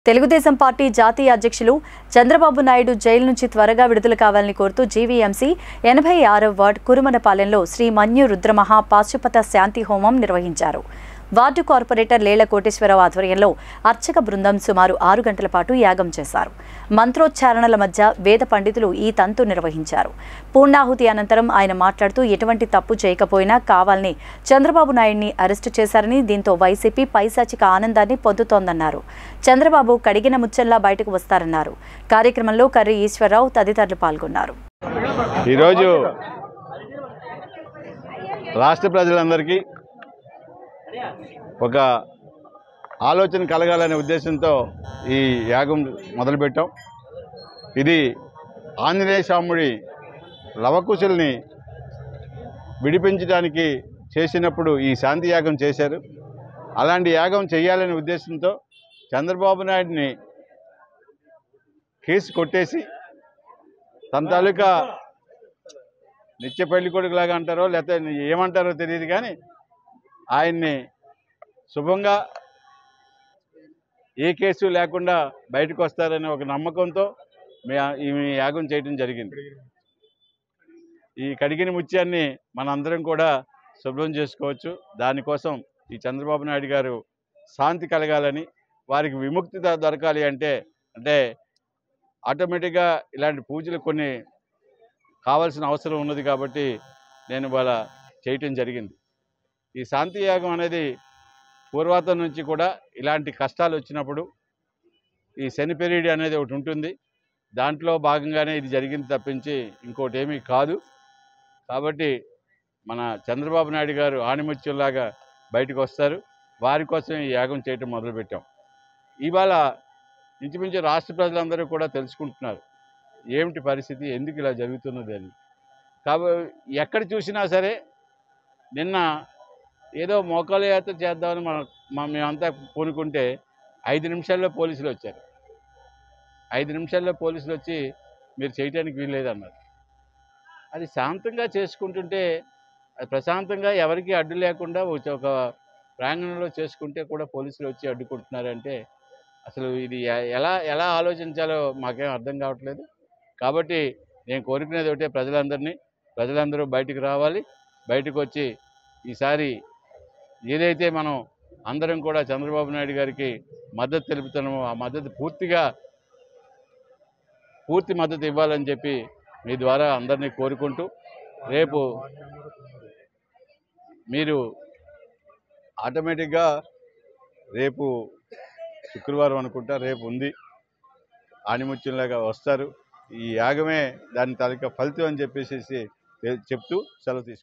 Telugu Desam party జాతీయ అధ్యక్షులు Chandrababu Naidu jail నుంచి త్వరగా విడుదల కావాలని కోరుతూ జీవీఎంసీ ఎనభై ఆరవ వార్డ్ కురుమనపాలెంలో శ్రీ మన్యు రుద్రమహా పాశుపత శాంతి హోమం నిర్వహించారు వార్డు కార్పొరేటర్ లేళ్ల కోటేశ్వరరావు ఆధ్వర్యంలో అర్చక బృందం సుమారు ఆరు గంటల పాటు యాగం చేశారు మంత్రోచ్చారణల మధ్య వేద పండితులు ఈ తంతు నిర్వహించారు పూర్ణాహుతి అనంతరం ఆయన మాట్లాడుతూ ఎటువంటి తప్పు చేయకపోయినా కావాలని చంద్రబాబు నాయుడిని అరెస్టు చేశారని దీంతో వైసీపీ పైశాచిక ఆనందాన్ని పొందుతోందన్నారు చంద్రబాబు కడిగిన ముచ్చల్లా బయటకు వస్తారన్నారు కార్యక్రమంలో కర్రి ఈశ్వరరావు తదితరులు పాల్గొన్నారు ఈరోజు రాష్ట్ర ప్రజలందరికీ ఒక ఆలోచన కలగాలనే ఉద్దేశంతో ఈ యాగం మొదలుపెట్టాం ఇది ఆంజనేయ స్వాముడి లవకుశుల్ని విడిపించడానికి చేసినప్పుడు ఈ శాంతి యాగం చేశారు అలాంటి యాగం చేయాలనే ఉద్దేశంతో చంద్రబాబు నాయుడిని కేసు కొట్టేసి తన తాలూకా నిత్య పెళ్లి కొడుకులాగా అంటారో లేకపోతే ఏమంటారో తెలియదు కానీ ఆయన్ని శుభంగా ఏ కేసు లేకుండా బయటకు వస్తారనే ఒక నమ్మకంతో మే ఈ యాగం చేయడం జరిగింది ఈ కడిగిన ముత్యాన్ని మనందరం కూడా శుభ్రం చేసుకోవచ్చు దానికోసం ఈ చంద్రబాబు నాయుడు గారు శాంతి కలగాలని వారికి విముక్తి ద- దొరకాలి అంటే అంటే ఆటోమేటిక్గా ఇలాంటి పూజలు కొన్ని కావాల్సిన అవసరం ఉన్నది కాబట్టి నేను ఇవాళ చేయటం జరిగింది ఈ శాంతి యాగం అనేది పూర్వాతం నుంచి కూడా ఇలాంటి కష్టాలు వచ్చినప్పుడు ఈ శని పెరీడి అనేది ఒకటి ఉంటుంది దాంట్లో భాగంగానే ఇది జరిగింది తప్పించి ఇంకోటి ఏమీ కాదు కాబట్టి మన చంద్రబాబు నాయుడు గారు ఆణిముత్యంలాగా బయటకు వస్తారు వారి కోసం ఈ యాగం చేయటం మొదలుపెట్టాం ఇవాళ ఇంచుమించు రాష్ట్ర ప్రజలందరూ కూడా తెలుసుకుంటున్నారు ఏమిటి పరిస్థితి ఎందుకు ఇలా జరుగుతున్నది అని కాబట్టి ఎక్కడ చూసినా సరే నిన్న ఏదో మోకాల యాత్ర చేద్దామని మనం మా మేమంతా పూనుకుంటే ఐదు నిమిషాల్లో పోలీసులు వచ్చారు ఐదు నిమిషాల్లో పోలీసులు వచ్చి మీరు చేయటానికి వీల్లేదన్నారు అది శాంతంగా చేసుకుంటుంటే అది ప్రశాంతంగా ఎవరికి అడ్డు లేకుండా ఒక ఒక ప్రాంగణంలో చేసుకుంటే కూడా పోలీసులు వచ్చి అడ్డుకుంటున్నారంటే అసలు ఇది ఎ- ఎలా ఎలా ఆలోచించాలో మాకేం అర్థం కావట్లేదు కాబట్టి నేను కోరుకునేది ఒకటే ప్రజలందరినీ ప్రజలందరూ బయటికి రావాలి బయటకు వచ్చి ఈసారి ఏదైతే మనం అందరం కూడా చంద్రబాబు నాయుడు గారికి మద్దతు తెలుపుతున్నామో ఆ మద్దతు పూర్తిగా పూర్తి మద్దతు ఇవ్వాలని చెప్పి మీ ద్వారా అందరినీ కోరుకుంటూ రేపు మీరు ఆటోమేటిక్గా రేపు శుక్రవారం అనుకుంటా రేపు ఉంది ఆణిముత్యంలాగా వస్తారు ఈ యాగమే దాని తాలూకా ఫలితం అని చెప్పేసి చెప్తూ సెలవు తీసుకుంటాం